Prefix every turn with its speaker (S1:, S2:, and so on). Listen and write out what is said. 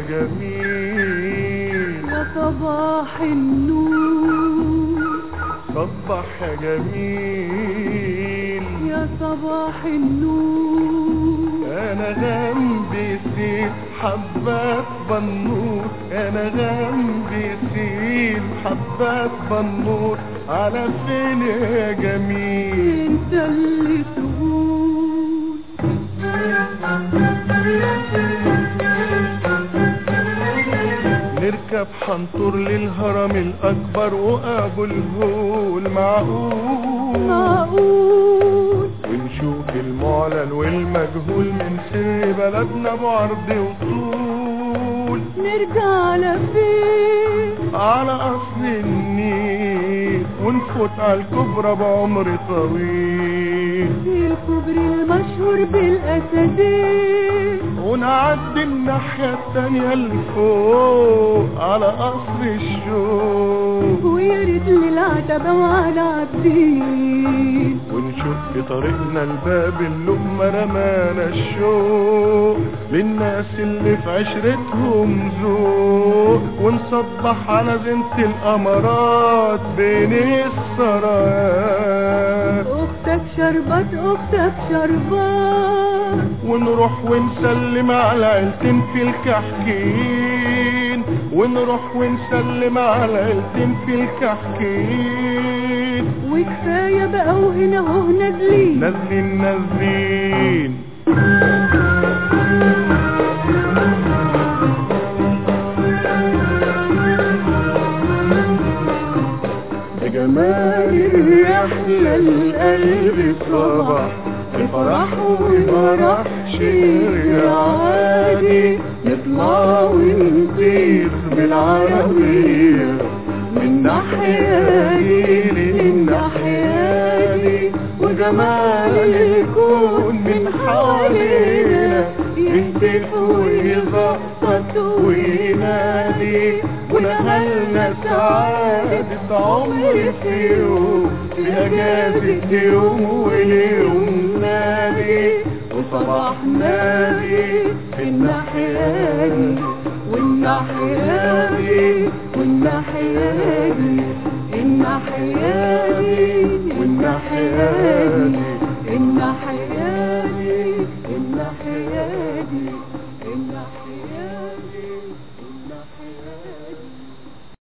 S1: جميل
S2: يا صباح النور
S1: صبح يا جميل
S2: يا صباح النور
S1: انا جنبي سيل حبات بنور انا جنبي سيل حبات بنور على فين يا جميل
S2: انت اللي تقول
S1: نركب حنطور للهرم الاكبر وابو الهول معقول
S2: معقول
S1: ونشوف المعلن والمجهول من سر بلدنا بعرض وطول
S2: نرجع على فين
S1: على اصل النيل ونفوت على الكبرى بعمر طويل
S2: الكوبري المشهور بالاسدين
S1: ونعدي الناحية التانية اللي فوق على قصر الشوق
S2: ويا ريت للعتبة وعلى عابدين
S1: ونشق طريقنا الباب اللقمة رمانا الشوق للناس اللي في عشرتهم ذوق ونصبح على زينة الأمارات بين السرايات
S2: اختك شربت اختك شربت
S1: ونروح ونسلم على عيلتين في الكحكين ونروح ونسلم على عيلتين في الكحكين
S2: وكفاية بقى وهنا اهو نازلين
S1: نازلين نازلين بجمال الرحلة القلب صبح بفرح وفرح شير عادي نطلع ونطير بالعربية من ناحية دي للناحية دي وجمال الكون من حوالينا يهتف ويزقط وينادي ونهلنا سعادة عمر في يوم في أجازة يوم واليوم نادي وصباح نادي في الناحية دي والناحية دي والناحية دي الناحية دي والناحية دي الناحية دي الناحية دي